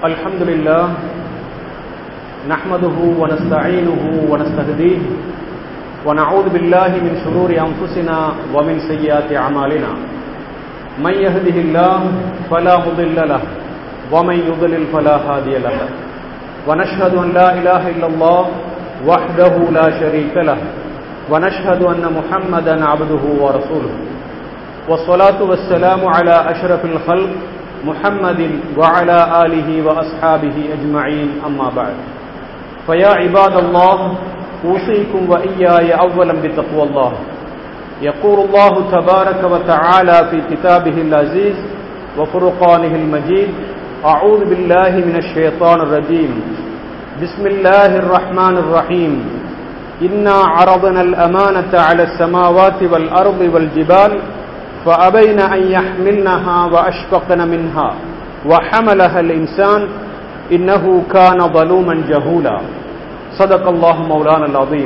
الحمد لله نحمده ونستعينه ونستهديه ونعوذ بالله من شرور أنفسنا ومن سيئات أعمالنا من يهده الله فلا مضل له ومن يضلل فلا هادي له ونشهد أن لا إله إلا الله وحده لا شريك له ونشهد أن محمدا عبده ورسوله والصلاة والسلام على أشرف الخلق محمد وعلى آله وأصحابه أجمعين أما بعد فيا عباد الله أوصيكم وإياي أولا بتقوى الله يقول الله تبارك وتعالى في كتابه العزيز وفرقانه المجيد أعوذ بالله من الشيطان الرجيم بسم الله الرحمن الرحيم إنا عرضنا الأمانة على السماوات والأرض والجبال فأبين أن يحملنها وأشفقن منها وحملها الإنسان إنه كان ظلوما جهولا صدق الله مولانا العظيم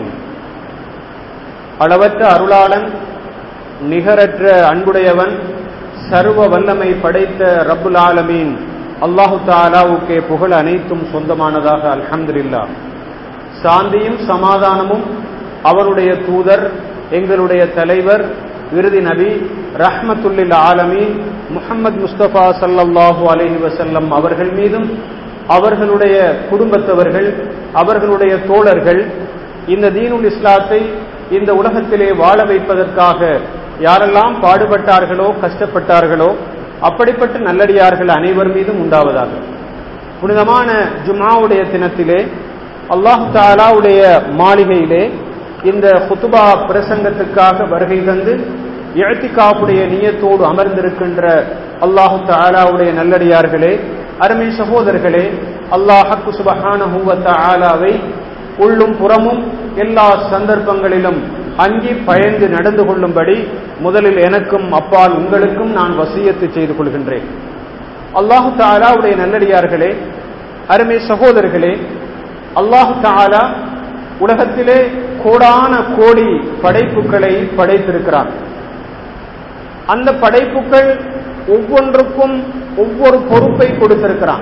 அளவற்ற அருளாளன் நிகரற்ற அன்புடையவன் சர்வ வல்லமை படைத்த ரப்புல் ஆலமீன் அல்லாஹு தாலாவுக்கே புகழ் அனைத்தும் சொந்தமானதாக அல்ஹம்துலில்லா சாந்தியும் சமாதானமும் அவருடைய தூதர் எங்களுடைய தலைவர் விருதி நபி ரஹ்மத்துல்லில் ஆலமீன் முஹம்மது முஸ்தபா சல்லல்லாஹு அலஹி வசல்லம் அவர்கள் மீதும் அவர்களுடைய குடும்பத்தவர்கள் அவர்களுடைய தோழர்கள் இந்த தீனுல் இஸ்லாத்தை இந்த உலகத்திலே வாழ வைப்பதற்காக யாரெல்லாம் பாடுபட்டார்களோ கஷ்டப்பட்டார்களோ அப்படிப்பட்ட நல்லடியார்கள் அனைவர் மீதும் உண்டாவதாக புனிதமான ஜுமாவுடைய தினத்திலே அல்லாஹு தாலாவுடைய மாளிகையிலே இந்த ஹுத்துபா பிரசங்கத்துக்காக வருகை தந்து எழுத்திக்காப்புடைய நியத்தோடு அமர்ந்திருக்கின்ற அல்லாஹு தாலாவுடைய நல்லடியார்களே அருமை சகோதரர்களே அல்லாஹக்கு சுபஹானஹூவத்த ஆலாவை உள்ளும் புறமும் எல்லா சந்தர்ப்பங்களிலும் அங்கி பயந்து நடந்து கொள்ளும்படி முதலில் எனக்கும் அப்பால் உங்களுக்கும் நான் வசியத்து செய்து கொள்கின்றேன் அல்லாஹு தாலாவுடைய நல்லடியார்களே அருமை சகோதரர்களே அல்லாஹு தாலா உலகத்திலே கோடான கோடி படைப்புகளை படைத்திருக்கிறார் அந்த படைப்புகள் ஒவ்வொன்றுக்கும் ஒவ்வொரு பொறுப்பை கொடுத்திருக்கிறான்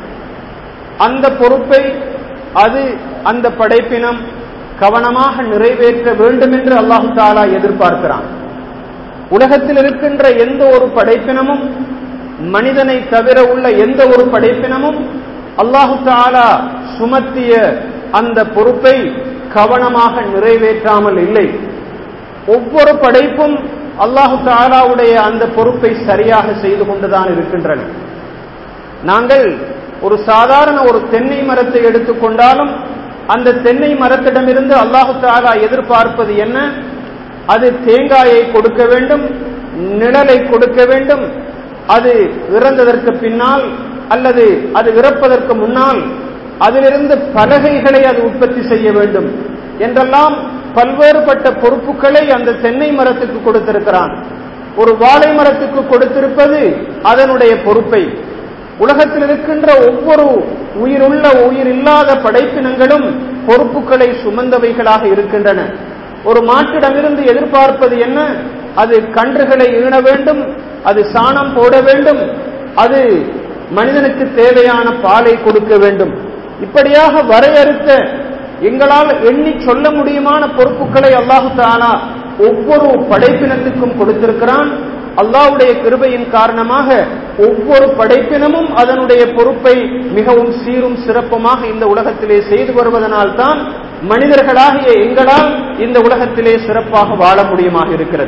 அந்த பொறுப்பை அது அந்த படைப்பினம் கவனமாக நிறைவேற்ற வேண்டும் என்று அல்லாஹு தாலா எதிர்பார்க்கிறான் உலகத்தில் இருக்கின்ற எந்த ஒரு படைப்பினமும் மனிதனை தவிர உள்ள எந்த ஒரு படைப்பினமும் அல்லாஹு தாலா சுமத்திய அந்த பொறுப்பை கவனமாக நிறைவேற்றாமல் இல்லை ஒவ்வொரு படைப்பும் அல்லாஹு தாலாவுடைய அந்த பொறுப்பை சரியாக செய்து கொண்டுதான் இருக்கின்றன நாங்கள் ஒரு சாதாரண ஒரு தென்னை மரத்தை எடுத்துக்கொண்டாலும் அந்த தென்னை மரத்திடமிருந்து அல்லாஹு தாலா எதிர்பார்ப்பது என்ன அது தேங்காயை கொடுக்க வேண்டும் நிழலை கொடுக்க வேண்டும் அது இறந்ததற்கு பின்னால் அல்லது அது இறப்பதற்கு முன்னால் அதிலிருந்து பலகைகளை அது உற்பத்தி செய்ய வேண்டும் என்றெல்லாம் பல்வேறுபட்ட பொறுப்புகளை அந்த தென்னை மரத்துக்கு கொடுத்திருக்கிறான் ஒரு வாழை மரத்துக்கு கொடுத்திருப்பது அதனுடைய பொறுப்பை உலகத்தில் இருக்கின்ற ஒவ்வொரு உயிருள்ள உயிர் இல்லாத படைப்பினங்களும் பொறுப்புகளை சுமந்தவைகளாக இருக்கின்றன ஒரு மாட்டிடமிருந்து எதிர்பார்ப்பது என்ன அது கன்றுகளை ஈண வேண்டும் அது சாணம் போட வேண்டும் அது மனிதனுக்கு தேவையான பாலை கொடுக்க வேண்டும் இப்படியாக வரையறுத்த எங்களால் எண்ணி சொல்ல முடியுமான பொறுப்புகளை அல்லாஹு தாலா ஒவ்வொரு படைப்பினத்துக்கும் கொடுத்திருக்கிறான் அல்லாவுடைய கிருபையின் காரணமாக ஒவ்வொரு படைப்பினமும் அதனுடைய பொறுப்பை மிகவும் சீரும் சிறப்புமாக இந்த உலகத்திலே செய்து வருவதனால் தான் மனிதர்களாகிய எங்களால் இந்த உலகத்திலே சிறப்பாக வாழ முடியுமாக இருக்கிறது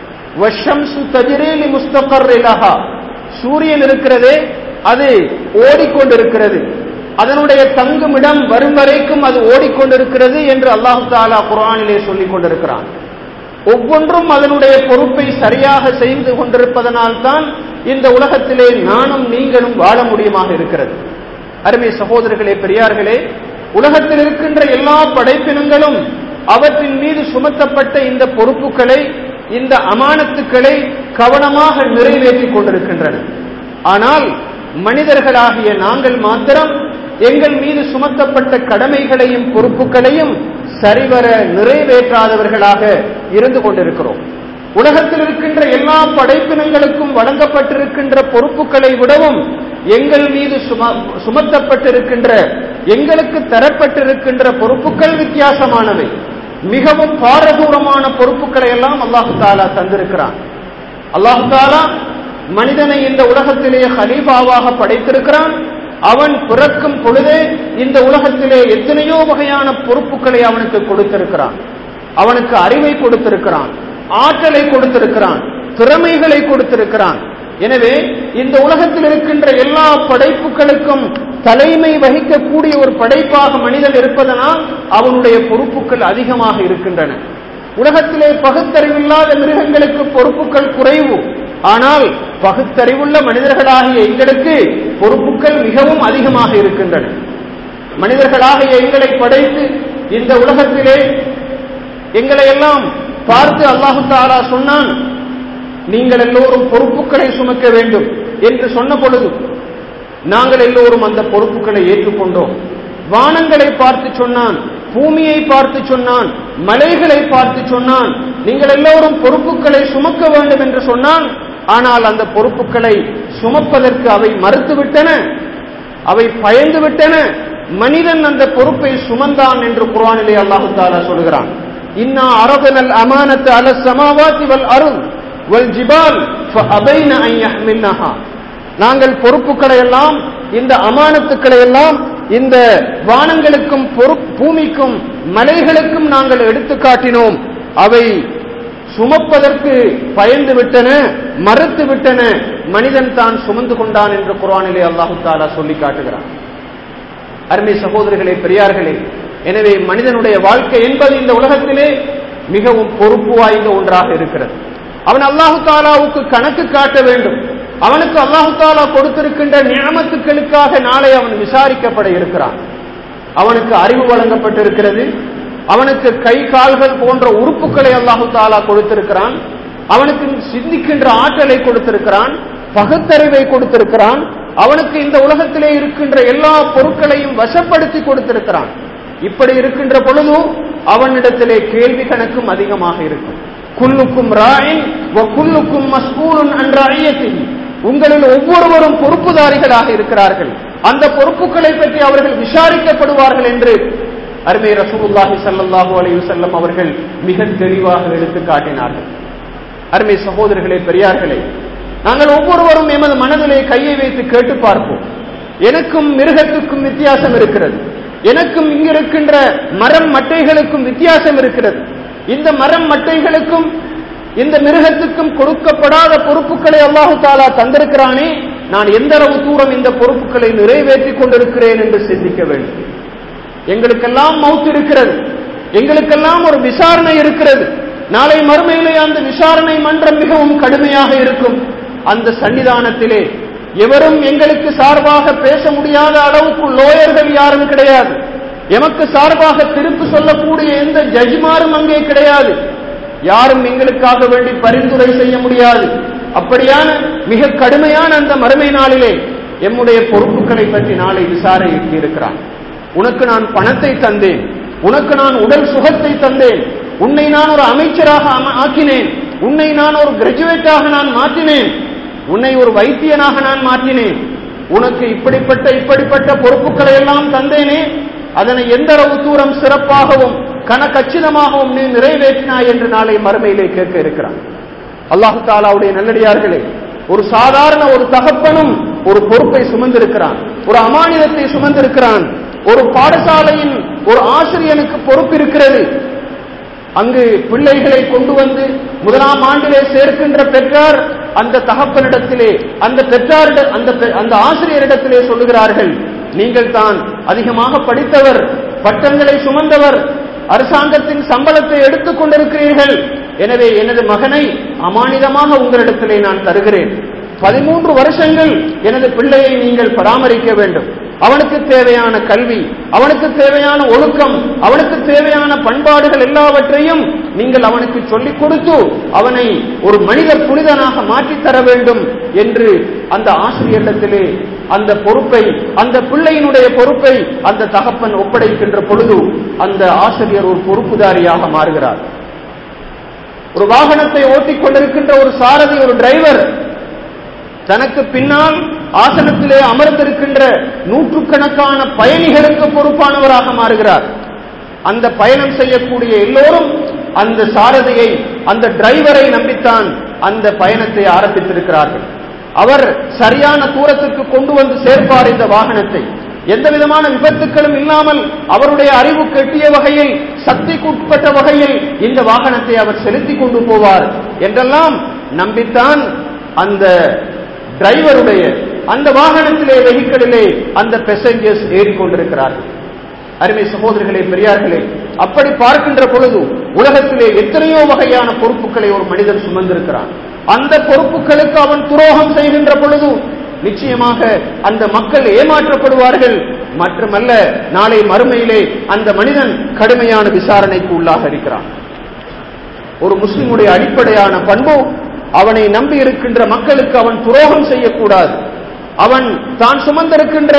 சூரியன் இருக்கிறதே அது ஓடிக்கொண்டிருக்கிறது அதனுடைய தங்குமிடம் வரும் வரைக்கும் அது ஓடிக்கொண்டிருக்கிறது என்று அல்லாஹு தாலா குரானிலே சொல்லிக் கொண்டிருக்கிறான் ஒவ்வொன்றும் அதனுடைய பொறுப்பை சரியாக செய்து கொண்டிருப்பதனால் தான் இந்த உலகத்திலே நானும் நீங்களும் வாழ முடியுமாக இருக்கிறது அருமை சகோதரர்களே பெரியார்களே உலகத்தில் இருக்கின்ற எல்லா படைப்பினங்களும் அவற்றின் மீது சுமத்தப்பட்ட இந்த பொறுப்புகளை இந்த அமானத்துக்களை கவனமாக நிறைவேற்றிக் கொண்டிருக்கின்றன ஆனால் மனிதர்களாகிய நாங்கள் மாத்திரம் எங்கள் மீது சுமத்தப்பட்ட கடமைகளையும் பொறுப்புகளையும் சரிவர நிறைவேற்றாதவர்களாக இருந்து கொண்டிருக்கிறோம் உலகத்தில் இருக்கின்ற எல்லா படைப்பினங்களுக்கும் வழங்கப்பட்டிருக்கின்ற பொறுப்புகளை விடவும் எங்கள் மீது சுமத்தப்பட்டிருக்கின்ற எங்களுக்கு தரப்பட்டிருக்கின்ற பொறுப்புகள் வித்தியாசமானவை மிகவும் பாரதூரமான பொறுப்புகளை எல்லாம் அல்லாஹு தாலா தந்திருக்கிறான் அல்லாஹு தாலா மனிதனை இந்த உலகத்திலே ஹலீஃபாவாக படைத்திருக்கிறான் அவன் பிறக்கும் பொழுதே இந்த உலகத்திலே எத்தனையோ வகையான பொறுப்புகளை அவனுக்கு கொடுத்திருக்கிறான் அவனுக்கு அறிவை கொடுத்திருக்கிறான் ஆற்றலை கொடுத்திருக்கிறான் திறமைகளை கொடுத்திருக்கிறான் எனவே இந்த உலகத்தில் இருக்கின்ற எல்லா படைப்புகளுக்கும் தலைமை வகிக்கக்கூடிய ஒரு படைப்பாக மனிதன் இருப்பதனால் அவனுடைய பொறுப்புகள் அதிகமாக இருக்கின்றன உலகத்திலே பகுத்தறிவில்லாத மிருகங்களுக்கு பொறுப்புகள் குறைவு ஆனால் பகுத்தறிவுள்ள மனிதர்களாகிய எங்களுக்கு பொறுப்புகள் மிகவும் அதிகமாக இருக்கின்றன மனிதர்களாகிய எங்களை படைத்து இந்த உலகத்திலே எங்களை எல்லாம் பார்த்து அல்லாஹு தாலா சொன்னான் நீங்கள் எல்லோரும் பொறுப்புகளை சுமக்க வேண்டும் என்று சொன்ன பொழுது நாங்கள் எல்லோரும் அந்த பொறுப்புகளை ஏற்றுக்கொண்டோம் வானங்களை பார்த்து சொன்னான் பூமியை பார்த்து சொன்னான் மலைகளை பார்த்து சொன்னான் நீங்கள் எல்லோரும் பொறுப்புகளை சுமக்க வேண்டும் என்று சொன்னான் ஆனால் அந்த பொறுப்புகளை சுமப்பதற்கு அவை மறுத்துவிட்டன அவை பயந்து விட்டன மனிதன் அந்த பொறுப்பை சுமந்தான் என்று குரானிலே அல்லாஹு தாலா சொல்கிறான் இன்னா அரபனல் அமானத்து அல சமாவாத்தி வல் அருள் வல் ஜிபால் ஃபஅபைன அன் யஹ்மில்னஹா நாங்கள் பொறுப்புகளை எல்லாம் இந்த அமானத்துக்களை எல்லாம் இந்த வானங்களுக்கும் பூமிக்கும் மலைகளுக்கும் நாங்கள் எடுத்து காட்டினோம் அவை சுமப்பதற்கு பயந்து விட்டன மறுத்து விட்டன மனிதன் தான் சுமந்து கொண்டான் என்று குரானிலே அல்லாஹு தாலா சொல்லி காட்டுகிறான் அருமை சகோதரிகளே பெரியார்களே எனவே மனிதனுடைய வாழ்க்கை என்பது இந்த உலகத்திலே மிகவும் பொறுப்பு வாய்ந்த ஒன்றாக இருக்கிறது அவன் அல்லாஹு தாலாவுக்கு கணக்கு காட்ட வேண்டும் அவனுக்கு அல்லாஹு தாலா கொடுத்திருக்கின்ற நியமத்துக்களுக்காக நாளை அவன் விசாரிக்கப்பட இருக்கிறான் அவனுக்கு அறிவு வழங்கப்பட்டிருக்கிறது அவனுக்கு கை கால்கள் போன்ற உறுப்புகளை அல்லாஹு தாலா கொடுத்திருக்கிறான் அவனுக்கு சிந்திக்கின்ற ஆற்றலை கொடுத்திருக்கிறான் பகுத்தறிவை கொடுத்திருக்கிறான் அவனுக்கு இந்த உலகத்திலே இருக்கின்ற எல்லா பொருட்களையும் வசப்படுத்தி கொடுத்திருக்கிறான் இப்படி இருக்கின்ற பொழுது அவனிடத்திலே கேள்வி கணக்கும் அதிகமாக இருக்கும் குல்லுக்கும் ராயின் குல்லுக்கும் மஸ்கூலுன் அன்ற ஐயத்தில் உங்களில் ஒவ்வொருவரும் பொறுப்புதாரிகளாக இருக்கிறார்கள் அந்த பொறுப்புகளை பற்றி அவர்கள் விசாரிக்கப்படுவார்கள் என்று அருமை ரசூலுல்லாஹி ஸல்லல்லாஹு அலைஹி வஸல்லம் அவர்கள் மிக தெளிவாக எடுத்து காட்டினார்கள் அருமை சகோதரர்களே பெரியார்களே நாங்கள் ஒவ்வொருவரும் எமது மனதிலே கையை வைத்து கேட்டு பார்ப்போம் எனக்கும் மிருகத்துக்கும் வித்தியாசம் இருக்கிறது எனக்கும் இங்கிருக்கின்ற மரம் மட்டைகளுக்கும் வித்தியாசம் இருக்கிறது இந்த மரம் மட்டைகளுக்கும் இந்த மிருகத்துக்கும் கொடுக்கப்படாத பொறுப்புகளை அல்லாஹு தாலா தந்திருக்கிறானே நான் எந்த அளவு தூரம் இந்த பொறுப்புகளை நிறைவேற்றிக் கொண்டிருக்கிறேன் என்று சிந்திக்க வேண்டும் எங்களுக்கெல்லாம் மவுத் இருக்கிறது எங்களுக்கெல்லாம் ஒரு விசாரணை இருக்கிறது நாளை மறுமையிலே அந்த விசாரணை மன்றம் மிகவும் கடுமையாக இருக்கும் அந்த சன்னிதானத்திலே எவரும் எங்களுக்கு சார்பாக பேச முடியாத அளவுக்கு லோயர்கள் யாரும் கிடையாது எமக்கு சார்பாக திருப்பு சொல்லக்கூடிய எந்த ஜட்ஜ்மாரும் அங்கே கிடையாது யாரும் எங்களுக்காக வேண்டி பரிந்துரை செய்ய முடியாது அப்படியான மிக கடுமையான அந்த மறுமை நாளிலே எம்முடைய பொறுப்புகளை பற்றி நாளை விசாரிக்க இருக்கிறான் உனக்கு நான் பணத்தை தந்தேன் உனக்கு நான் உடல் சுகத்தை தந்தேன் உன்னை நான் ஒரு அமைச்சராக ஆக்கினேன் உன்னை நான் ஒரு கிராஜுவேட்டாக நான் மாற்றினேன் உன்னை ஒரு வைத்தியனாக நான் மாற்றினேன் உனக்கு இப்படிப்பட்ட இப்படிப்பட்ட பொறுப்புகளை எல்லாம் தந்தேனே அதனை எந்த அளவு தூரம் சிறப்பாகவும் கனக்கச்சிதமாகவும் நீ நிறைவேற்றினாய் என்று நாளை மறுமையிலே கேட்க இருக்கிறான் அல்லாஹு தாலாவுடைய நல்லடியார்களே ஒரு சாதாரண ஒரு தகப்பனும் ஒரு பொறுப்பை சுமந்திருக்கிறான் ஒரு அமானிதத்தை சுமந்திருக்கிறான் ஒரு பாடசாலையின் ஒரு ஆசிரியனுக்கு பொறுப்பு இருக்கிறது அங்கு பிள்ளைகளை கொண்டு வந்து முதலாம் ஆண்டிலே சேர்க்கின்ற பெற்றார் அந்த தகப்பனிடத்திலே அந்த பெற்றார் அந்த அந்த ஆசிரியரிடத்திலே சொல்லுகிறார்கள் நீங்கள் தான் அதிகமாக படித்தவர் பட்டங்களை சுமந்தவர் அரசாங்கத்தின் சம்பளத்தை எடுத்துக் கொண்டிருக்கிறீர்கள் எனவே எனது மகனை அமானிதமாக உங்களிடத்திலே நான் தருகிறேன் பதிமூன்று வருஷங்கள் எனது பிள்ளையை நீங்கள் பராமரிக்க வேண்டும் அவனுக்கு தேவையான கல்வி அவனுக்கு தேவையான ஒழுக்கம் அவனுக்கு தேவையான பண்பாடுகள் எல்லாவற்றையும் நீங்கள் அவனுக்கு சொல்லிக் கொடுத்து அவனை ஒரு மனித புனிதனாக மாற்றித் தர வேண்டும் என்று அந்த ஆசிரியரிடத்திலே அந்த பொறுப்பை அந்த பிள்ளையினுடைய பொறுப்பை அந்த தகப்பன் ஒப்படைக்கின்ற பொழுது அந்த ஆசிரியர் ஒரு பொறுப்புதாரியாக மாறுகிறார் ஒரு வாகனத்தை ஓட்டிக் கொண்டிருக்கின்ற ஒரு சாரதி ஒரு டிரைவர் தனக்கு பின்னால் ஆசனத்திலே அமர்ந்திருக்கின்ற நூற்றுக்கணக்கான பயணிகளுக்கு பொறுப்பானவராக மாறுகிறார் அந்த பயணம் செய்யக்கூடிய எல்லோரும் அந்த சாரதியை அந்த டிரைவரை நம்பித்தான் அந்த பயணத்தை ஆரம்பித்திருக்கிறார்கள் அவர் சரியான தூரத்துக்கு கொண்டு வந்து சேர்ப்பார் இந்த வாகனத்தை எந்த விதமான விபத்துக்களும் இல்லாமல் அவருடைய அறிவுக்கு எட்டிய வகையில் சக்திக்குட்பட்ட வகையில் இந்த வாகனத்தை அவர் செலுத்திக் கொண்டு போவார் என்றெல்லாம் நம்பித்தான் அந்த டிரைவருடைய அந்த வாகனத்திலே வெஹிக்கிளிலே அந்த பெசஞ்சர்ஸ் ஏறிக்கொண்டிருக்கிறார்கள் அருமை சகோதரர்களே பெரியார்களே அப்படி பார்க்கின்ற பொழுது உலகத்திலே எத்தனையோ வகையான பொறுப்புகளை ஒரு மனிதன் சுமந்திருக்கிறான் அந்த பொறுப்புகளுக்கு அவன் துரோகம் செய்கின்ற பொழுது நிச்சயமாக அந்த மக்கள் ஏமாற்றப்படுவார்கள் மட்டுமல்ல நாளை மறுமையிலே அந்த மனிதன் கடுமையான விசாரணைக்கு உள்ளாக இருக்கிறான் ஒரு முஸ்லிமுடைய அடிப்படையான பண்பு அவனை நம்பி இருக்கின்ற மக்களுக்கு அவன் துரோகம் செய்யக்கூடாது அவன் தான் சுமந்திருக்கின்ற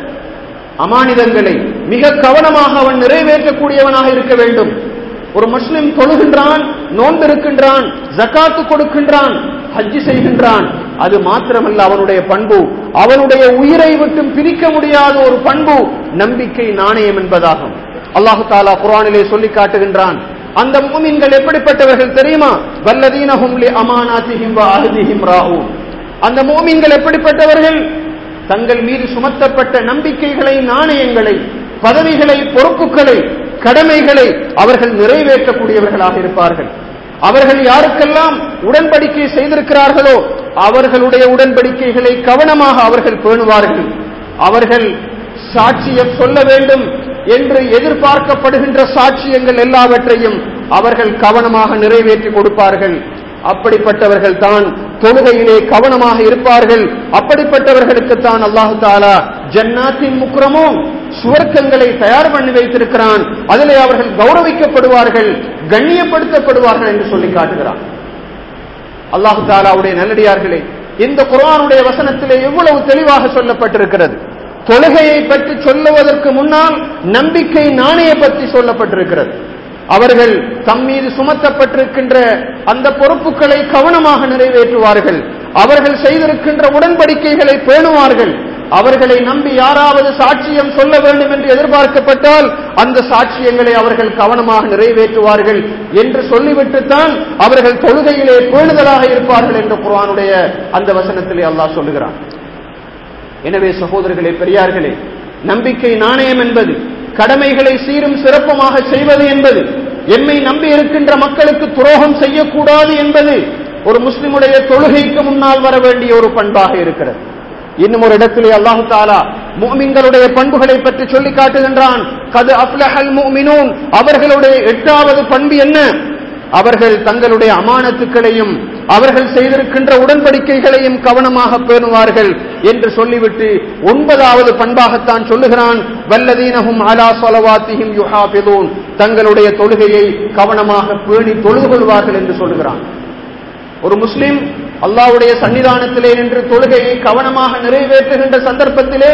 அமானிதங்களை மிக கவனமாக அவன் நிறைவேற்றக்கூடியவனாக இருக்க வேண்டும் ஒரு முஸ்லிம் தொழுகின்றான் நோன்பிருக்கின்றான் ஜக்காத்து கொடுக்கின்றான் ஹஜ்ஜி செய்கின்றான் அது மாத்திரமல்ல அவனுடைய பண்பு அவனுடைய உயிரை விட்டு பிரிக்க முடியாத ஒரு பண்பு நம்பிக்கை நாணயம் என்பதாகும் அல்லாஹு தாலா குரானிலே சொல்லி காட்டுகின்றான் அந்த மூமின்கள் எப்படிப்பட்டவர்கள் தெரியுமா வல்லதீனஹும் லி அமானாத்திஹிம் வ அஹ்திஹிம் ராഊன் அந்த மூமின்கள் எப்படிப்பட்டவர்கள் தங்கள் மீது சுமத்தப்பட்ட நம்பிக்கைகளை நாணயங்களை பதவிகளை பொறுப்புகளை கடமைகளை அவர்கள் நிறைவேற்றக்கூடியவர்களாக இருப்பார்கள் அவர்கள் யாருக்கெல்லாம் உடன்படிக்கை செய்திருக்கிறார்களோ அவர்களுடைய உடன்படிக்கைகளை கவனமாக அவர்கள் பேணுவார்கள் அவர்கள் சாட்சியம் சொல்ல வேண்டும் என்று எதிர்பார்க்கப்படுகின்ற சாட்சியங்கள் எல்லாவற்றையும் அவர்கள் கவனமாக நிறைவேற்றி கொடுப்பார்கள் அப்படிப்பட்டவர்கள் தான் தொழுகையிலே கவனமாக இருப்பார்கள் அப்படிப்பட்டவர்களுக்கு தான் அல்லாஹு தாலா ஜன்னாத்தின் முக்கிரமும் சுவர்க்கங்களை தயார் பண்ணி வைத்திருக்கிறான் அதிலே அவர்கள் கௌரவிக்கப்படுவார்கள் கண்ணியப்படுத்தப்படுவார்கள் என்று சொல்லி காட்டுகிறான் அல்லாஹு தாலாவுடைய நல்லடியார்களே இந்த குரானுடைய வசனத்திலே எவ்வளவு தெளிவாக சொல்லப்பட்டிருக்கிறது தொழுகையை பற்றி சொல்லுவதற்கு முன்னால் நம்பிக்கை நாணய பற்றி சொல்லப்பட்டிருக்கிறது அவர்கள் தம் மீது சுமத்தப்பட்டிருக்கின்ற அந்த பொறுப்புகளை கவனமாக நிறைவேற்றுவார்கள் அவர்கள் செய்திருக்கின்ற உடன்படிக்கைகளை பேணுவார்கள் அவர்களை நம்பி யாராவது சாட்சியம் சொல்ல வேண்டும் என்று எதிர்பார்க்கப்பட்டால் அந்த சாட்சியங்களை அவர்கள் கவனமாக நிறைவேற்றுவார்கள் என்று சொல்லிவிட்டுத்தான் அவர்கள் தொழுகையிலே பேணுதலாக இருப்பார்கள் என்று குர்ஆனுடைய அந்த வசனத்திலே அல்லாஹ் சொல்லுகிறான் எனவே சகோதரர்களே பெரியார்களே நம்பிக்கை நாணயம் என்பது கடமைகளை சீரும் சிறப்புமாக செய்வது என்பது எம்மை நம்பி இருக்கின்ற மக்களுக்கு துரோகம் செய்யக்கூடாது என்பது ஒரு முஸ்லிமுடைய தொழுகைக்கு முன்னால் வர வேண்டிய ஒரு பண்பாக இருக்கிறது இன்னும் ஒரு இடத்திலே அல்லாஹு தாலா முഅ்மின்களுடைய பண்புகளை பற்றி சொல்லி காட்டுகின்றான் கது அப்லஹல் முஃமினூன் அவர்களுடைய எட்டாவது பண்பு என்ன அவர்கள் தங்களுடைய அமானத்துக்களையும் அவர்கள் செய்திருக்கின்ற உடன்படிக்கைகளையும் கவனமாக பேணுவார்கள் என்று சொல்லிவிட்டு ஒன்பதாவது பண்பாகத்தான் சொல்லுகிறான் வல்லதீனஹும் அலா சொலவாத்திஹிம் யுஹாபிதூன் தங்களுடைய தொழுகையை கவனமாக பேணி தொழுது கொள்வார்கள் என்று சொல்லுகிறான் ஒரு முஸ்லிம் அல்லாவுடைய சன்னிதானத்திலே நின்று தொழுகையை கவனமாக நிறைவேற்றுகின்ற சந்தர்ப்பத்திலே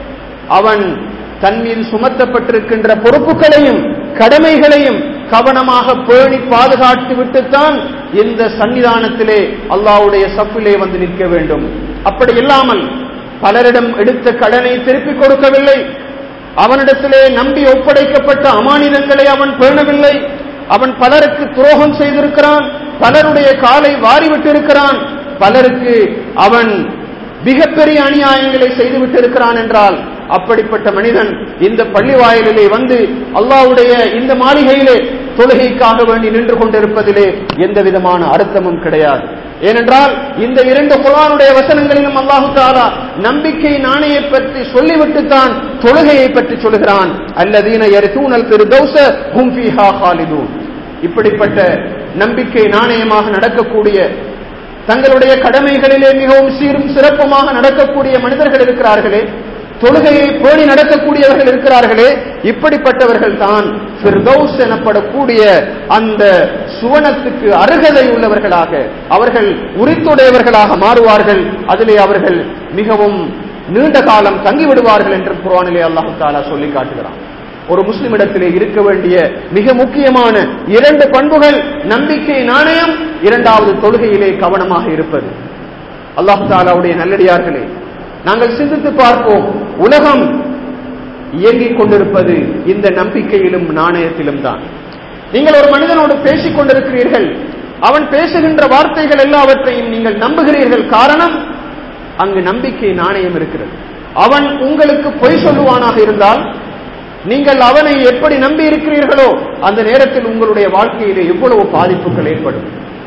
அவன் தன் மீது சுமத்தப்பட்டிருக்கின்ற பொறுப்புகளையும் கடமைகளையும் கவனமாக பேணி பாதுகாத்து விட்டுத்தான் இந்த சன்னிதானத்திலே அல்லாவுடைய சஃபிலே வந்து நிற்க வேண்டும் அப்படி இல்லாமல் பலரிடம் எடுத்த கடனை திருப்பிக் கொடுக்கவில்லை அவனிடத்திலே நம்பி ஒப்படைக்கப்பட்ட அமானிதங்களை அவன் பேணவில்லை அவன் பலருக்கு துரோகம் செய்திருக்கிறான் பலருடைய காலை வாரிவிட்டிருக்கிறான் பலருக்கு அவன் மிகப்பெரிய அநியாயங்களை செய்துவிட்டிருக்கிறான் என்றால் அப்படிப்பட்ட மனிதன் இந்த பள்ளி வாயிலிலே வந்து அல்லாவுடைய இந்த மாளிகையிலே தொழுகைக்காக வேண்டி நின்று கொண்டிருப்பதிலே எந்த விதமான அர்த்தமும் கிடையாது ஏனென்றால் இந்த இரண்டு குரானுடைய வசனங்களிலும் அல்லாஹு தாலா நம்பிக்கை நாணயை பற்றி சொல்லிவிட்டுத்தான் தொழுகையை பற்றி சொல்கிறான் அல்லதீன யரிசூனல் ஃபிர்தௌஸ ஹும் ஃபீஹா ஹாலிதூன் இப்படிப்பட்ட நம்பிக்கை நாணயமாக நடக்கக்கூடிய தங்களுடைய கடமைகளிலே மிகவும் சீரும் சிறப்புமாக நடக்கக்கூடிய மனிதர்கள் இருக்கிறார்களே தொழுகையை பேணி நடக்கக்கூடியவர்கள் இருக்கிறார்களே இப்படிப்பட்டவர்கள் தான் ஃபிர்தௌஸ் எனப்படக்கூடிய அந்த சுவனத்துக்கு அருகதை உள்ளவர்களாக அவர்கள் உரித்துடையவர்களாக மாறுவார்கள் அதிலே அவர்கள் மிகவும் நீண்ட காலம் தங்கிவிடுவார்கள் என்று குர்ஆனிலே அல்லாஹு தாலா சொல்லி காட்டுகிறான் ஒரு முஸ்லிமிடத்திலே இருக்க வேண்டிய மிக முக்கியமான இரண்டு பண்புகள் நம்பிக்கை நாணயம் இரண்டாவது தொழுகையிலே கவனமாக இருப்பது அல்லாஹு தாலாவுடைய நல்லடியார்களே நாங்கள் சிந்தித்து பார்ப்போம் உலகம் இயங்கிக் கொண்டிருப்பது இந்த நம்பிக்கையிலும் நாணயத்திலும் தான் நீங்கள் ஒரு மனிதனோடு பேசிக் கொண்டிருக்கிறீர்கள் அவன் பேசுகின்ற வார்த்தைகள் எல்லாவற்றையும் நீங்கள் நம்புகிறீர்கள் காரணம் அங்கு நம்பிக்கை நாணயம் இருக்கிறது அவன் உங்களுக்கு பொய் சொல்லுவானாக இருந்தால் நீங்கள் அவனை எப்படி நம்பி இருக்கிறீர்களோ அந்த நேரத்தில் உங்களுடைய வாழ்க்கையிலே எவ்வளவு பாதிப்புகள் ஏற்படும்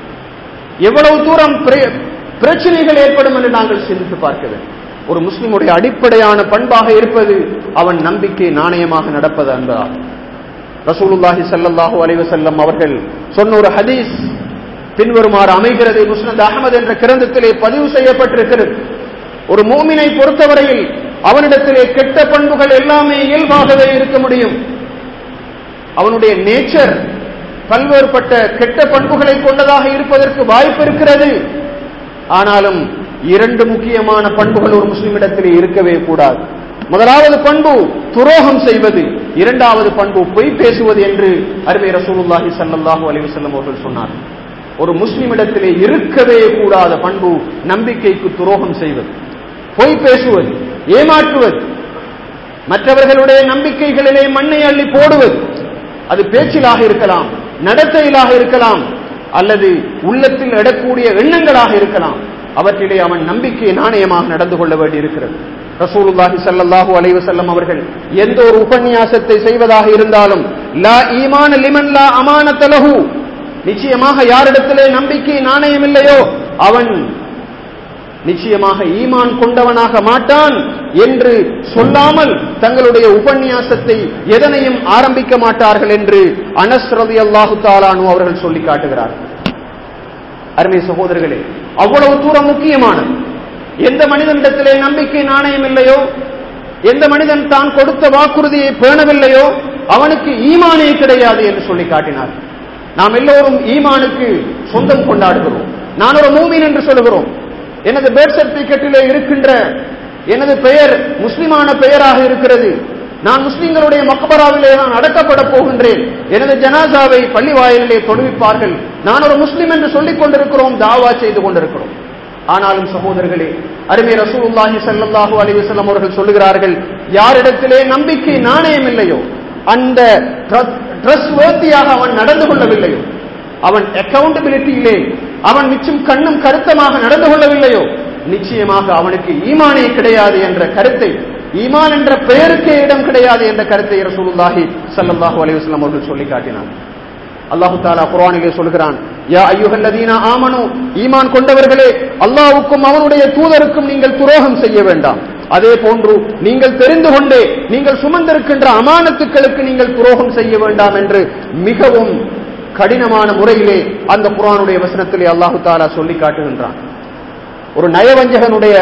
எவ்வளவு தூரம் பிர- பிரச்சனைகள் ஏற்படும் என்று நாங்கள் சிந்தித்து பார்க்க வேண்டும் ஒரு முஸ்லிமுடைய அடிப்படையான பண்பாக இருப்பது அவன் நம்பிக்கை நாணயமாக நடப்பது என்பதாகும் ரசூலுல்லாஹி ஸல்லல்லாஹு அலைஹி வஸல்லம் அவர்கள் சொன்ன ஒரு ஹதீஸ் பின்வருமாறு அமைகிறது முஸ்னத் அகமது என்ற கிரந்தத்திலே பதிவு செய்யப்பட்டிருக்கிறது ஒரு மூமினை பொறுத்தவரையில் அவனிடத்திலே கெட்ட பண்புகள் எல்லாமே இயல்பாகவே இருக்க முடியும் அவனுடைய நேச்சர் பல்வேறுபட்ட கெட்ட பண்புகளை கொண்டதாக இருப்பதற்கு வாய்ப்பு இருக்கிறது ஆனாலும் இரண்டு முக்கியமான பண்புகள் ஒரு முஸ்லிமிடத்திலே இருக்கவே கூடாது முதலாவது பண்பு துரோகம் செய்வது இரண்டாவது பண்பு பொய் பேசுவது என்று அருமை ரசூலுல்லாஹி ஸல்லல்லாஹு அலைஹி வஸல்லம் அவர்கள் சொன்னார் ஒரு முஸ்லிமிடத்திலே இருக்கவே கூடாத பண்பு நம்பிக்கைக்கு துரோகம் செய்வது பொய் பேசுவது ஏமாற்றுவது மற்றவர்களுடைய நம்பிக்கைகளிலே மண்ணை அள்ளி போடுவது அது பேச்சிலாக இருக்கலாம் நடத்தையிலாக இருக்கலாம் அல்லது உள்ளத்தில் எடக்கூடிய எண்ணங்களாக இருக்கலாம் அவற்றிலே அவன் நம்பிக்கை நாணயமாக நடந்து கொள்ள வேண்டி இருக்கிறது ரசூலுல்லாஹி ஸல்லல்லாஹு அலைஹி வஸல்லம் அவர்கள் எந்த ஒரு உபன்யாசத்தை செய்வதாக இருந்தாலும் லா ஈமான லிமன் லா அமானத லஹு நிச்சயமாக யாரிடத்திலே நம்பிக்கை நாணயம் இல்லையோ அவன் நிச்சயமாக ஈமான் கொண்டவனாக மாட்டான் என்று சொல்லாமல் தங்களுடைய உபன்யாசத்தை எதனையும் ஆரம்பிக்க மாட்டார்கள் என்று அனஸ் ரலியல்லாஹு தாலானு அவர்கள் சொல்லி காட்டுகிறார்கள் அருமை சகோதரர்களே அவ்வளவு தூரம் முக்கியமானது எந்த மனிதனிடத்திலே நம்பிக்கை நாணயம் இல்லையோ எந்த மனிதன் தான் கொடுத்த வாக்குறுதியை பேணவில்லையோ அவனுக்கு ஈமானே கிடையாது என்று சொல்லி காட்டினார் நாம் எல்லோரும் ஈமானுக்கு சொந்தம் கொண்டாடுகிறோம் நான் ஒரு மூமின் என்று சொல்லுகிறோம் எனது பேர்த் சர்டிபிகேட்டிலே இருக்கின்ற எனது பெயர் முஸ்லிமான பெயராக இருக்கிறது நான் முஸ்லிம்களுடைய மக்பராவிலே நான் அடக்கப்பட போகின்றேன் எனது ஜனாசாவை பள்ளி வாயிலே தொழுவிப்பார்கள் நான் ஒரு முஸ்லிம் என்று சொல்லிக் கொண்டிருக்கிறோம் தாவா செய்து கொண்டிருக்கிறோம் ஆனாலும் சகோதரர்களே அருமை ரசூலுல்லாஹி ஸல்லல்லாஹு அலைஹி வஸல்லம் அவர்கள் சொல்லுகிறார்கள் யாரிடத்திலே நம்பிக்கை நாணயம் இல்லையோ அந்த ட்ரஸ்ட்வர்த்தியாக அவன் நடந்து கொள்ளவில்லையோ அவன் அக்கவுண்டபிலிட்டியிலே அவன் மிச்சம் கண்ணும் கருத்தமாக நடந்து கொள்ளவில்லையோ நிச்சயமாக அவனுக்கு ஈமானே கிடையாது என்ற கருத்தை ஈமான் என்ற பெயருக்கே இடம் கிடையாது என்ற கருத்தை ரசூலுல்லாஹி ஸல்லல்லாஹு அலைஹி வஸல்லம் அவர்கள் சொல்லி காட்டினார் அல்லாஹு தாலா குர்ஆனிலே சொல்கிறான் யா அய்யுஹல்லதீன ஆமனு ஈமான் கொண்டவர்களே அல்லாஹ்வுக்கும் அவனுடைய தூதருக்கும் நீங்கள் துரோகம் செய்ய வேண்டாம் அதே போன்று நீங்கள் தெரிந்து கொண்டே நீங்கள் சுமந்திருக்கின்ற அமானத்துக்களுக்கு நீங்கள் துரோகம் செய்ய வேண்டாம் என்று மிகவும் கடினமான முறையிலே அந்த குர்ஆனுடைய வசனத்திலே அல்லாஹு தாலா சொல்லி காட்டுகின்றான் ஒரு நயவஞ்சகனுடைய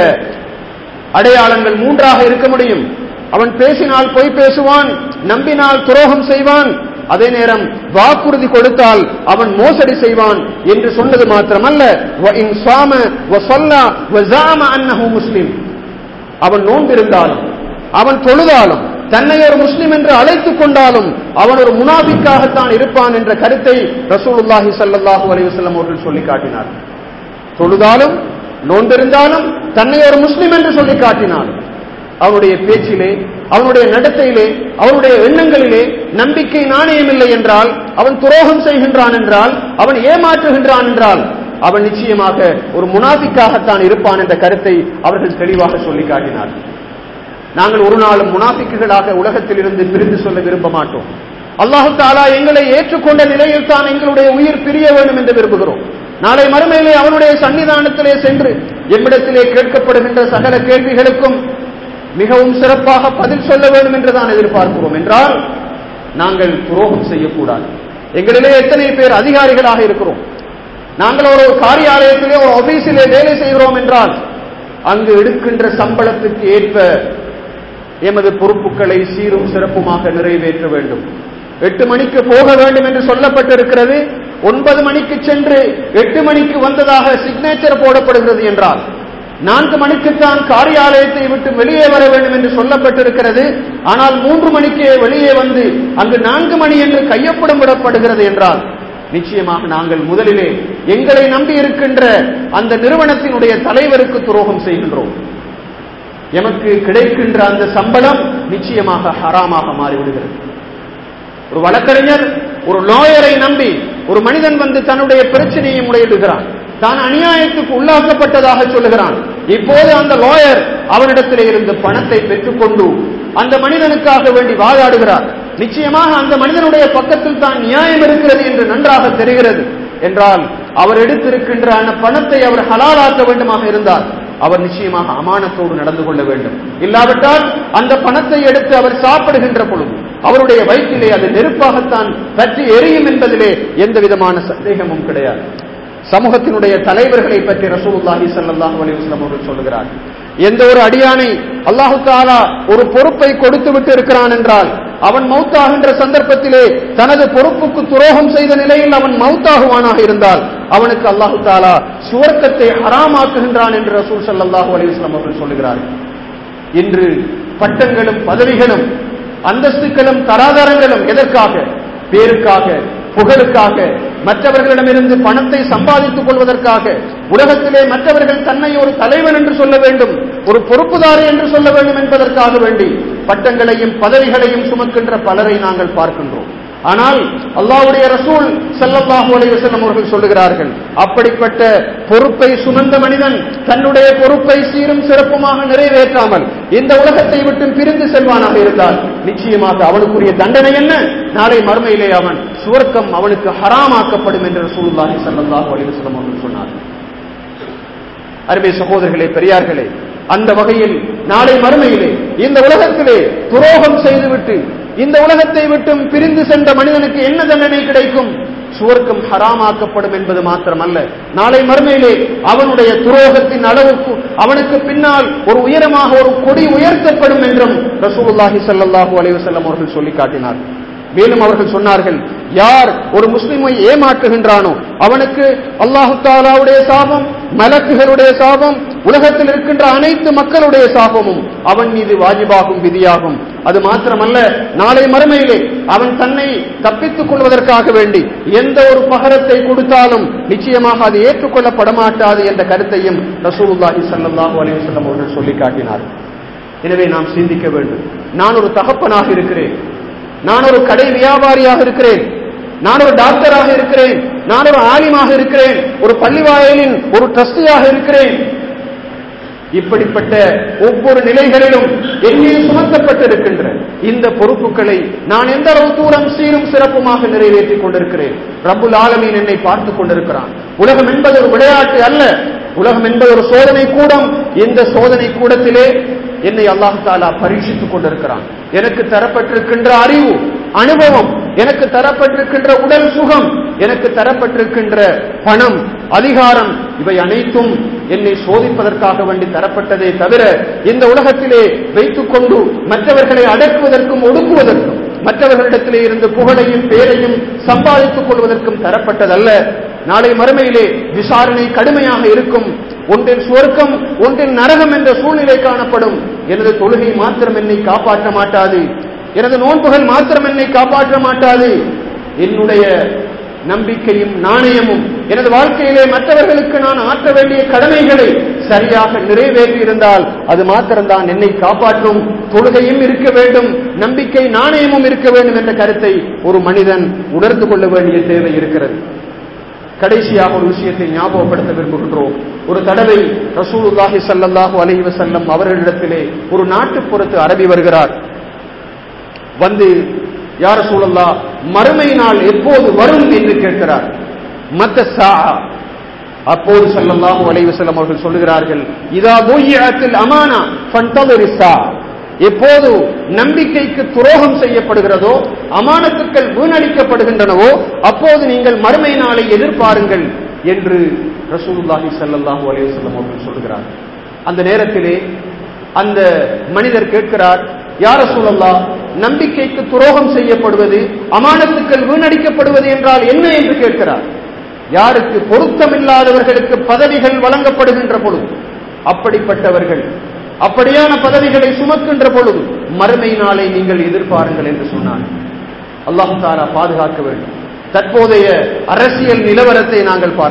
அடையாளங்கள் மூன்றாக இருக்க முடியும் அவன் பேசினால் பொய் பேசுவான் நம்பினால் துரோகம் செய்வான் அதே நேரம் வாக்குறுதி கொடுத்தால் அவன் மோசடி செய்வான் என்று சொன்னது மாத்திரமல்ல வ இன் சாம வ ஸல்லா வ ஸாம அன்னஹு முஸ்லிம் அவன் நோன்பிருந்தாலும் அவன் தொழுதாலும் தன்னை ஒரு முஸ்லிம் என்று அழைத்துக் கொண்டாலும் அவன் ஒரு முனாபிக்காகத்தான் இருப்பான் என்ற கருத்தை ரசூலுல்லாஹி ஸல்லல்லாஹு அலைஹி வஸல்லம் அவர்கள் சொல்லி காட்டினார் தொழுதாலும் நோன்பிருந்தாலும் தன்னை ஒரு முஸ்லிம் என்று சொல்லி காட்டினான் அவனுடைய பேச்சிலே அவனுடைய நடத்தையிலே அவனுடைய எண்ணங்களிலே நம்பிக்கை நாணயம் இல்லை என்றால் அவன் துரோகம் செய்கின்றான் என்றால் அவன் ஏமாற்றுகின்றான் என்றால் அவன் நிச்சயமாக ஒரு முனாஃபிக்காகத்தான் இருப்பான் என்ற கருத்தை அவர்கள் தெளிவாக சொல்லி காட்டினார் நாங்கள் ஒரு நாளும் முனாஃபிக்குகளாக உலகத்தில் இருந்து பிரிந்து சொல்ல விரும்ப மாட்டோம் அல்லாஹு தாலா எங்களை ஏற்றுக்கொண்ட நிலையில் தான் எங்களுடைய உயிர் பிரிய வேண்டும் என்று விரும்புகிறோம் நாளை மறுமையிலே அவனுடைய சன்னிதானத்திலே சென்று எம்மிடத்திலே கேட்கப்படுகின்ற சகல கேள்விகளுக்கும் மிகவும் சிறப்பாக பதில் சொல்ல வேண்டும் என்று தான் எதிர்பார்க்கிறோம் என்றால் நாங்கள் துரோகம் செய்யக்கூடாது எங்களிலே எத்தனை பேர் அதிகாரிகளாக இருக்கிறோம் நாங்கள் ஒரு காரியாலயத்திலே ஒரு ஆபீஸிலே வேலை செய்கிறோம் என்றால் அங்கு எடுக்கின்ற சம்பளத்துக்கு ஏற்ப எமது பொறுப்புகளை சீரும் சிறப்புமாக நிறைவேற்ற வேண்டும் எட்டு மணிக்கு போக வேண்டும் என்று சொல்லப்பட்டிருக்கிறது ஒன்பது மணிக்கு சென்று எட்டு மணிக்கு வந்ததாக சிக்னேச்சர் போடப்படுகிறது என்றால் நான்கு மணிக்குத்தான் காரியாலயத்தை விட்டு வெளியே வர வேண்டும் என்று சொல்லப்பட்டிருக்கிறது ஆனால் மூன்று மணிக்கே வெளியே வந்து அங்கு நான்கு மணி என்று கையொப்படம் விடப்படுகிறது என்றால் நிச்சயமாக நாங்கள் முதலிலே எங்களை நம்பி இருக்கின்ற அந்த நிறுவனத்தினுடைய தலைவருக்கு துரோகம் செய்கின்றோம் எமக்கு கிடைக்கின்ற அந்த சம்பளம் நிச்சயமாக ஹராமாக மாறிவிடுகிறது ஒரு வழக்கறிஞர் ஒரு லாயரை நம்பி ஒரு மனிதன் வந்து தன்னுடைய பிரச்சனையை முறையிடுகிறான் தான் அநியாயத்துக்கு உள்ளாக்கப்பட்டதாக சொல்லுகிறான் இப்போது அந்த லாயர் அவனிடத்திலே இருந்து பணத்தை பெற்றுக்கொண்டு அந்த மனிதனுக்காக வேண்டி வாதாடுகிறார் நிச்சயமாக அந்த மனிதனுடைய பக்கத்தில் தான் நியாயம் இருக்கிறது என்று நன்றாக தெரிகிறது என்றால் அவர் எடுத்திருக்கின்ற அந்த பணத்தை அவர் ஹலாலாக்க வேண்டுமாக இருந்தால் அவர் நிச்சயமாக அமானத்தோடு நடந்து கொள்ள வேண்டும் இல்லாவிட்டால் அந்த பணத்தை எடுத்து அவர் சாப்பிடுகின்ற பொழுது அவருடைய வயிற்றிலே அது நெருப்பாகத்தான் பற்றி எரியும் என்பதிலே எந்த விதமான சந்தேகமும் கிடையாது சமூகத்தினுடைய தலைவர்களை பற்றி ரசூலுல்லாஹி ஸல்லல்லாஹு அலைஹி வஸல்லம் அவர்கள் சொல்லுகிறார் எந்த ஒரு அடியானை அல்லாஹு தாலா ஒரு பொறுப்பை கொடுத்து விட்டு இருக்கிறான் என்றால் அவன் மௌத்தாகின்ற சந்தர்ப்பத்திலே தனது பொறுப்புக்கு துரோகம் செய்த நிலையில் அவன் மௌத்தாகுவானாக இருந்தால் அவனுக்கு அல்லாஹு தாலா சுவர்க்கத்தை ஹராமாக்குகின்றான் என்று ரசூல் ஸல்லல்லாஹு அலைஹி வஸல்லம் அவர்கள் சொல்லுகிறார்கள் இன்று பட்டங்களும் பதவிகளும் அந்தஸ்துக்களும் தராதரங்களும் எதற்காக பேருக்காக புகழுக்காக மற்றவர்களிடமிருந்து பணத்தை சம்பாதித்துக் கொள்வதற்காக உலகத்திலே மற்றவர்கள் தன்னை ஒரு தலைவன் என்று சொல்ல வேண்டும் ஒரு பொறுப்புதாரி என்று சொல்ல வேண்டும் என்பதற்காக வேண்டி பட்டங்களையும் பதவிகளையும் சுமக்கின்ற பலரை நாங்கள் பார்க்கின்றோம் ஆனால் அல்லாஹ்வுடைய ரசூல் ஸல்லல்லாஹு அலைஹி வஸல்லம் அவர்கள் சொல்லுகிறார்கள் அப்படிப்பட்ட பொறுப்பை சுமந்த மனிதன் தன்னுடைய பொறுப்பை சீரும் சிறப்புமாக நிறைவேற்றாமல் இந்த உலகத்தை விட்டு பிரிந்து செல்வானாக இருந்தால் நிச்சயமாக அவனுக்குரிய தண்டனை என்ன நாளை மறுமையிலே அவன் சுவர்க்கம் அவனுக்கு ஹராமாக்கப்படும் என்று ரசூலுல்லாஹி ஸல்லல்லாஹு அலைஹி வஸல்லம் அவர்கள் சொன்னார் அருமை சகோதரர்களே பெரியார்களே அந்த வகையில் நாளை மறுமையிலே இந்த உலகத்திலே துரோகம் செய்துவிட்டு இந்த உலகத்தை விட்டும் பிரிந்து சென்ற மனிதனுக்கு என்ன தண்டனை கிடைக்கும் சுவர்க்கம் ஹராமாக்கப்படும் என்பது மாத்திரமல்ல நாளை மறுமையிலே அவனுடைய துரோகத்தின் அளவுக்கு அவனுக்கு பின்னால் ஒரு உயரமாக ஒரு கொடி உயர்த்தப்படும் என்றும் ரசூலுல்லாஹி ஸல்லல்லாஹு அலைஹி வஸல்லம் அவர்கள் சொல்லி காட்டினார் மேலும் அவர்கள் சொன்னார்கள் யார் ஒரு முஸ்லிமை ஏமாற்றுகின்றானோ அவனுக்கு அல்லாஹு தாலாவுடைய சாபம் மலக்குகளுடைய சாபம் உலகத்தில் இருக்கின்ற அனைத்து மக்களுடைய சாபமும் அவன் மீது வாஜிபாகும் விதியாகும் அது மாத்திரமல்ல நாளை மறுமையிலே அவன் தன்னை தப்பித்துக் கொள்வதற்காக வேண்டி எந்த ஒரு பகரத்தை கொடுத்தாலும் நிச்சயமாக அது ஏற்றுக்கொள்ளப்பட மாட்டாது என்ற கருத்தையும் ரசூலுல்லாஹி ஸல்லல்லாஹு அலைஹி வஸல்லம் அவர்கள் சொல்லி காட்டினார் எனவே நாம் சிந்திக்க வேண்டும் நான் ஒரு தகப்பனாக இருக்கிறேன் நான் ஒரு கடை வியாபாரியாக இருக்கிறேன் நான் ஒரு டாக்டராக இருக்கிறேன் நான் ஒரு ஆலிமாக இருக்கிறேன் ஒரு பள்ளிவாயலின் ஒரு ட்ரஸ்டியாக இருக்கிறேன் இப்படிப்பட்ட ஒவ்வொரு நிலைகளிலும் என்னே சுமத்தப்பட்டிருக்கின்ற இந்த பொறுப்புகளை நான் எந்த அளவு தூரம் சீரும் சிறப்புமாக நிறைவேற்றிக் கொண்டிருக்கிறேன் ரப்புல் ஆலமீன் என்னை பார்த்துக் கொண்டிருக்கிறான் உலகம் என்பது ஒரு விளையாட்டு அல்ல உலகம் என்பது ஒரு சோதனை கூடம் இந்த சோதனை கூடத்திலே என்னை அல்லாஹு தாலா பரீட்சித்துக் கொண்டிருக்கிறான் எனக்கு தரப்பட்டிருக்கின்ற அறிவு அனுபவம் எனக்கு தரப்பட்டிருக்கின்ற உடல் சுகம் எனக்கு தரப்பட்டிருக்கின்ற பணம் அதிகாரம் இவை அனைத்தும் என்னை சோதிப்பதற்காக வேண்டி தரப்பட்டதே தவிர இந்த உலகத்திலே வைத்துக் கொண்டு மற்றவர்களை அடக்குவதற்கும் ஒடுக்குவதற்கும் மற்றவர்களிடத்திலே இருந்து புகழையும் பேரையும் சம்பாதித்துக் கொள்வதற்கும் தரப்பட்டதல்ல நாளை மறுமையிலே விசாரணை கடுமையாக இருக்கும் ஒன்றின் சுவர்க்கம் ஒன்றின் நரகம் என்ற சூழ்நிலை காணப்படும் எனது தொழுகை மாத்திரம் என்னை காப்பாற்ற மாட்டாது எனது நோன்புகள் மாத்திரம் என்னை காப்பாற்ற மாட்டாது என்னுடைய நம்பிக்கையும் நாணயமும் எனது வாழ்க்கையிலே மற்றவர்களுக்கு நான் ஆற்ற வேண்டிய கடமைகளை சரியாக நிறைவேற்றி இருந்தால் அது மாத்திரம்தான் என்னை காப்பாற்றும் தொழுகையும் இருக்க வேண்டும் நம்பிக்கை நாணயமும் இருக்க வேண்டும் என்ற கருத்தை ஒரு மனிதன் உணர்ந்து கொள்ள வேண்டிய தேவை இருக்கிறது கடைசியாக ஒரு விஷயத்தை ஞாபகப்படுத்த விரும்புகின்றோம் ஒரு தடவை ரசூலுல்லாஹி ஸல்லல்லாஹு அலைஹி வஸல்லம் அவர்களிடத்திலே ஒரு நாட்டுப்புறத்து அரபி வருகிறார் வந்து யார் சூழல்லா மறுமை நாள் எப்போது வரும் என்று கேட்கிறார் மத்த சா அப்போது ஸல்லல்லாஹு அலைஹி வஸல்லம் அவர்கள் சொல்லுகிறார்கள் இதா துய்யத்தில் அமானா ஃபன்தலிர் சா எப்போது நம்பிக்கைக்கு துரோகம் செய்யப்படுகிறதோ அமானத்துக்கள் வீணடிக்கப்படுகின்றனவோ அப்போது நீங்கள் மறுமை நாளை எதிர்பாருங்கள் என்று ரசூலுல்லாஹி ஸல்லல்லாஹு அலைஹி வஸல்லம் அவர்கள் சொல்கிறார் அந்த நேரத்திலே அந்த மனிதர் கேட்கிறார் யார சூழல்லா நம்பிக்கைக்கு துரோகம் செய்யப்படுவது அமானத்துக்கள் வீணடிக்கப்படுவது என்றால் என்ன என்று கேட்கிறார் யாருக்கு பொருத்தமில்லாதவர்களுக்கு பதவிகள் வழங்கப்படுகின்ற பொழுது அப்படிப்பட்டவர்கள் அப்படியான பதவிகளை சுமக்கின்ற பொழுது மறுமை நாளை நீங்கள் எதிர்பாருங்கள் என்று சொன்னார் அல்லாஹு தாலா பாதுகாக்க வேண்டும் தற்போதைய அரசியல் நிலவரத்தை நாங்கள் பார்க்கிறோம்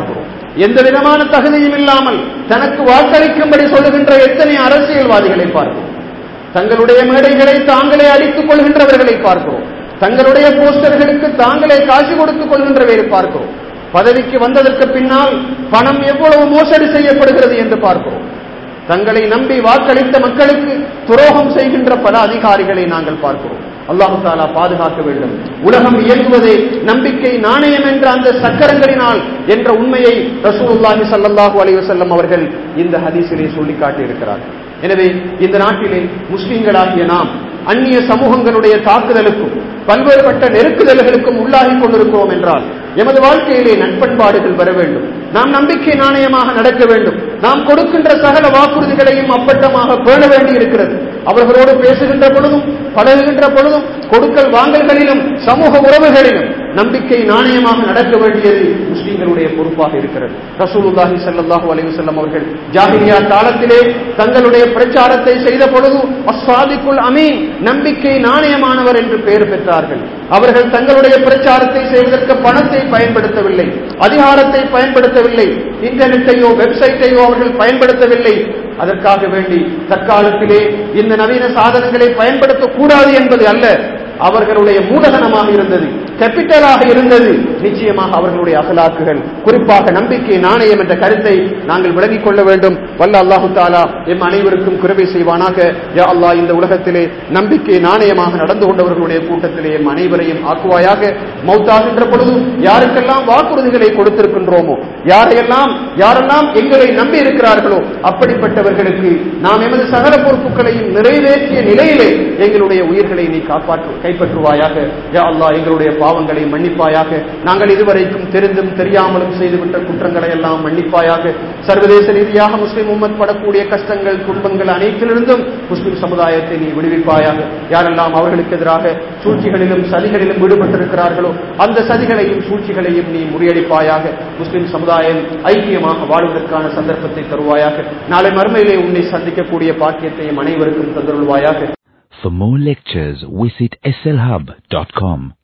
எந்த விதமான தகுதியும் இல்லாமல் தனக்கு வாக்களிக்கும்படி சொல்லுகின்ற எத்தனை அரசியல்வாதிகளை பார்க்கிறோம் தங்களுடைய மேடைகளை தாங்களே அடித்துக் கொள்கின்றவர்களை பார்க்கிறோம் தங்களுடைய போஸ்டர்களுக்கு தாங்களே காசு கொடுத்துக் கொள்கின்றவரை பார்க்கிறோம் பதவிக்கு வந்ததற்கு பின்னால் பணம் எவ்வளவு மோசடி செய்யப்படுகிறது என்று பார்க்கிறோம் தங்களை நம்பி வாக்களித்த மக்களுக்கு துரோகம் செய்கின்ற பல அதிகாரிகளை நாங்கள் பார்க்கிறோம் அல்லாஹு தாலா பாதுகாக்க வேண்டும் உலகம் இயங்குவதே நம்பிக்கை நாணயம் என்ற அந்த சக்கரங்களினால் என்ற உண்மையை ரசூலுல்லாஹி ஸல்லல்லாஹு அலைஹி வஸல்லம் அவர்கள் இந்த ஹதீஸிலே சொல்லி காட்டியிருக்கிறார் எனவே இந்த நாட்டிலே முஸ்லிம்களாகிய நாம் அந்நிய சமூகங்களுடைய தாக்குதலுக்கும் பல்வேறுபட்ட நெருக்குதல்களுக்கும் உள்ளாகி கொண்டிருக்கிறோம் என்றால் எமது வாழ்க்கையிலே நட்பண்பாடுகள் வர வேண்டும் நாம் நம்பிக்கை நாணயமாக நடக்க வேண்டும் நாம் கொடுக்கின்ற சகல வாக்குறுதிகளையும் அப்பட்டமாக பேண வேண்டி இருக்கிறது அவர்களோடு பேசுகின்ற பொழுதும் பழகுகின்ற பொழுதும் கொடுக்கல் வாங்கல்களிலும் சமூக உறவுகளிலும் நம்பிக்கை நாணயமாக நடக்க வேண்டியது முஸ்லிம்களுடைய பொறுப்பாக இருக்கிறது ரசூலுல்லாஹி ஸல்லல்லாஹு அலைஹி வஸல்லம் அவர்கள் ஜாஹிலியா காலத்திலே தங்களுடைய பிரச்சாரத்தை செய்த பொழுது அஸ்வாதிக்குல் அமீன் நம்பிக்கை நாணயமானவர் என்று பெயர் பெற்றார்கள் அவர்கள் தங்களுடைய பிரச்சாரத்தை செய்வதற்கு பணத்தை பயன்படுத்தவில்லை அதிகாரத்தை பயன்படுத்தவில்லை இன்டர்நெட்டையோ வெப்சைட்டையோ அவர்கள் பயன்படுத்தவில்லை அதற்காக வேண்டி தற்காலத்திலே இந்த நவீன சாதனங்களை பயன்படுத்தக்கூடாது என்பது அல்ல அவர்களுடைய மூலதனமாக இருந்தது கேபிட்டலாக இருந்தது நிச்சயமாக அவர்களுடைய அகலாக்குகள் குறிப்பாக நம்பிக்கை நாணயம் என்ற கருத்தை நாங்கள் விளங்கிக் கொள்ள வேண்டும் வல்ல அல்லாஹு தாலா எம் அனைவருக்கும் குறைவை செய்வானாக யா அல்லாஹ் இந்த உலகத்திலே நம்பிக்கை நாணயமாக நடந்து கொண்டவர்களுடைய கூட்டத்திலே எம் அனைவரையும் ஆக்குவாயாக மௌத்தாகின்ற பொழுது யாருக்கெல்லாம் வாக்குறுதிகளை கொடுத்திருக்கின்றோமோ யாரையெல்லாம் யாரெல்லாம் எங்களை நம்பி இருக்கிறார்களோ அப்படிப்பட்டவர்களுக்கு நாம் எமது சகல பொறுப்புகளையும் நிறைவேற்றிய நிலையிலே எங்களுடைய உயிர்களை நீ காப்பாற்று கைப்பற்றுவாயாக யா அல்லாஹ் எங்களுடைய பாவங்களை மன்னிப்பாயாக நாங்கள் இதுவரைக்கும் தெரிந்தும் தெரியாமலும் செய்துவிட்ட குற்றங்களை எல்லாம் மன்னிப்பாயாக சர்வதேச ரீதியாக முஸ்லிம் உம்மத் படக்கூடிய கஷ்டங்கள் துன்பங்கள் அனைத்திலிருந்தும் முஸ்லிம் சமுதாயத்தை நீ விடுவிப்பாயாக யாரெல்லாம் அவர்களுக்கு எதிராக சூழ்ச்சிகளிலும் சதிகளிலும் ஈடுபட்டிருக்கிறார்களோ அந்த சதிகளையும் சூழ்ச்சிகளையும் நீ முறியடிப்பாயாக முஸ்லிம் சமுதாயம் ஐக்கியமாக வாழ்வதற்கான சந்தர்ப்பத்தை தருவாயாக நாளை மறுமையிலே உன்னை சந்திக்கக்கூடிய பாக்கியத்தையும் அனைவருக்கும் தந்தருள்வாயாக For more lectures, visit slhub.com.